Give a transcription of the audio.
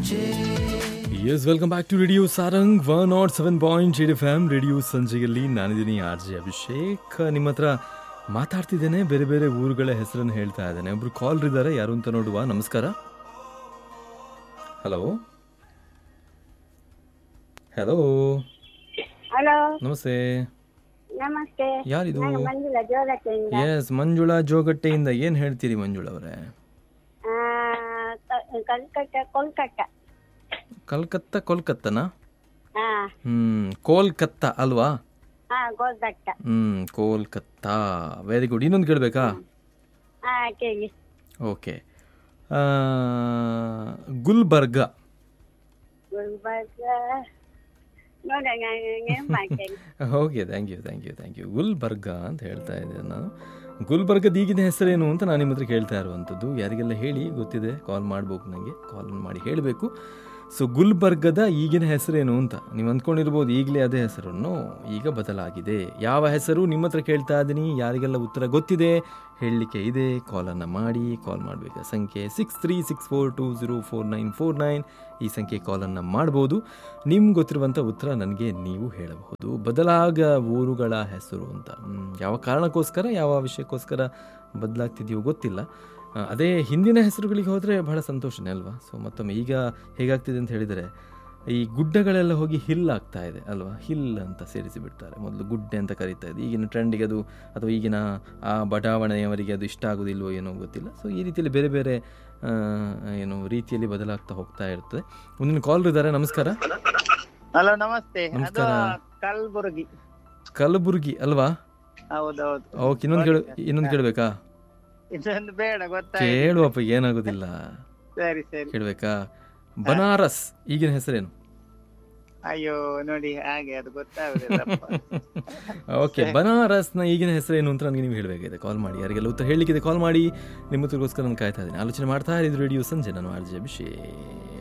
S welcome back to radio Sarang one nought seven point eight F M radio ಸಂಜೆಯಲ್ಲಿ ನಾನಿದ್ದೀನಿ R J Abhishek ನಿಮ್ಮ ಹತ್ರ ಮಾತಾಡ್ತಿದ್ದೇನೆ ಬೇರೆ ಬೇರೆ ಊರುಗಳ ಹೆಸರನ್ನು ಹೇಳ್ತಾ ಇದ್ದೇನೆ ಒಬ್ರು ಕಾಲ್ ಇದ್ದಾರೆ ಯಾರು ಅಂತ ನೋಡುವ ನಮಸ್ಕಾರ ಹಲೋ ಹಲೋ ಹಲೋ ನಮಸ್ತೆ ನಮಸ್ತೆ ಯಾರಿದು ನಾನು ಮಂಜುಳಾ ಜೋಗತ್ತೆಯಿಂದ ಎಸ್ ಮಂಜುಳಾ ಜೋಗಟ್ಟೆಯಿಂದ ಏನು ಹೇಳ್ತೀರಿ ಮಂಜುಳಾ ಅವರೇ ಆ, ಕ- ಕಲ್ಕಟ್ಟ ಕೋಲ್ಕಟ್ಟ ಕಲ್ಕತ್ತಾ ಕೋಲ್ಕತ್ತನಾ ಹಾ ಹ್ಮ್ ಕೋಲ್ಕತ್ತಾ ಅಲ್ವಾ ಹಾ ಗೋಲ್ಕಟ್ಟ ಹ್ಮ್ ಕೋಲ್ಕತ್ತಾ ವೆರಿ ಗುಡ್ ಇನ್ನೊಂದು ಕೇಳಬೇಕಾ ಹಾ ಕೇಳಿ ಓಕೆ ಗುಲ್ಬರ್ಗ ಗುಲ್ಬರ್ಗ ನೋಡೋಣ ನಾನು ನೆನ್ಪು ಮಾಡ್ತೇನೆ okay thank you thank you thank you Gulbarga ಅಂತ ಹೇಳ್ತಾ ಇದ್ದೆ ನಾನು ಗುಲ್ಬರ್ಗದ ಈಗಿನ ಹೆಸರೇನು ಅಂತ ನಾನು ನಿಮ್ಮ ಹತ್ರ ಕೇಳ್ತಾ ಇರುವಂಥದ್ದು ಯಾರಿಗೆಲ್ಲ ಹೇಳಿ ಗೊತ್ತಿದೆ ಕಾಲ್ ಮಾಡ್ಬೇಕು ನನಗೆ ಕಾಲ್ ಮಾಡಿ ಹೇಳಬೇಕು ಸೊ ಗುಲ್ಬರ್ಗದ ಈಗಿನ ಹೆಸರೇನು ಅಂತ ನೀವು ಅಂದ್ಕೊಂಡಿರ್ಬೋದು ಈಗಲೇ ಅದೇ ಹೆಸರನ್ನು ಈಗ ಬದಲಾಗಿದೆ ಯಾವ ಹೆಸರು ನಿಮ್ಮ ಹತ್ರ ಕೇಳ್ತಾ ಇದ್ದೀನಿ ಯಾರಿಗೆಲ್ಲ ಉತ್ತರ ಗೊತ್ತಿದೆ ಹೇಳಲಿಕ್ಕೆ ಇದೆ ಕಾಲನ್ನು ಮಾಡಿ ಕಾಲ್ ಮಾಡಬೇಕು ಸಂಖ್ಯೆ six three six four two zero four nine four nine ಈ ಸಂಖ್ಯೆ ಕಾಲನ್ನು ಮಾಡ್ಬೋದು ನಿಮ್ಗೆ ಗೊತ್ತಿರುವಂಥ ಉತ್ತರ ನನಗೆ ನೀವು ಹೇಳಬಹುದು ಬದಲಾಗ ಊರುಗಳ ಹೆಸರು ಅಂತ ಹ್ಮ್, ಯಾವ ಕಾರಣಕ್ಕೋಸ್ಕರ ಯಾವ ವಿಷಯಕ್ಕೋಸ್ಕರ ಬದಲಾಗ್ತಿದೆಯೋ ಗೊತ್ತಿಲ್ಲ ಆ, ಅದೇ ಹಿಂದಿನ ಹೆಸರುಗಳಿಗೆ ಹೋದರೆ ಬಹಳ ಸಂತೋಷನೇ ಅಲ್ವಾ ಸೊ ಮತ್ತೊಮ್ಮೆ ಈಗ ಹೇಗಾಗ್ತಿದೆ ಅಂತ ಹೇಳಿದರೆ ಈ ಗುಡ್ಡಗಳೆಲ್ಲ ಹೋಗಿ ಹಿಲ್ ಆಗ್ತಾ ಇದೆ ಅಲ್ವಾ ಹಿಲ್ ಅಂತ ಸೇರಿಸಿ ಬಿಡ್ತಾರೆ ಮೊದಲು ಗುಡ್ಡೆ ಅಂತ ಕರೀತಾ ಇದೆ ಈಗಿನ ಟ್ರೆಂಡಿಗೆ ಅದು ಅಥವಾ ಈಗಿನ ಆ ಬಡಾವಣೆಯವರಿಗೆ ಅದು ಇಷ್ಟ ಆಗೋದಿಲ್ವೋ ಏನೋ ಗೊತ್ತಿಲ್ಲ ಸೊ ಈ ರೀತಿಯಲ್ಲಿ ಬೇರೆ ಬೇರೆ ಆ, ಏನು ರೀತಿಯಲ್ಲಿ ಬದಲಾಗ್ತಾ ಹೋಗ್ತಾ ಇರ್ತದೆ ಮುಂದಿನ ಕಾಲ್ ಇದ್ದಾರೆ ನಮಸ್ಕಾರ ಹಲೋ ನಮಸ್ತೆ ಅದು ನಮಸ್ಕಾರ. ಕಲ್ಬುರ್ಗಿ ಕಲಬುರ್ಗಿ ಅಲ್ವಾ ಹೌದೌದು ಓಕೆ ಇನ್ನೊಂದು ಕೇಳ ಇನ್ನೊಂದು ಕೇಳಬೇಕಾ ಇದೊಂದು ಬೇಡ ಗೊತ್ತಾಯ್ತು ಕೇಳುವಪ್ಪ ಏನಾಗೋದಿಲ್ಲ ಸರಿ ಸರಿ ಕೇಳಬೇಕಾ ಬನಾರಸ್ ಈಗಿನ ಹೆಸರೇನು ಅಯ್ಯೋ ನೋಡಿ ಹಾಗೆ ಅದು ಗೊತ್ತಾಗುದಿಲ್ಲಪ್ಪ ಓಕೆ ಬನಾರಸ್ನ ಈಗಿನ ಹೆಸರೇನು ಅಂತ ನನಗೆ ನೀವು ಹೇಳಬೇಕಿದೆ ಕಾಲ್ ಮಾಡಿ ಯಾರಿಗೆಲ್ಲ ಉತ್ತರ ಹೇಳಲಿಕ್ಕಿದೆ ಕಾಲ್ ಮಾಡಿ ನಿಮ್ಮ ಉತ್ತರಗೋಸ್ಕರ ನಾನು ಕಾಯ್ತಾ ಇದ್ದೀನಿ ಆಲೋಚನೆ ಮಾಡ್ತಾ ಇದ್ದು ರೇಡಿಯೋ ಸಂಜೆ ನಾನು ಆರ್ ಜೆ ಅಭಿಷೇಕ್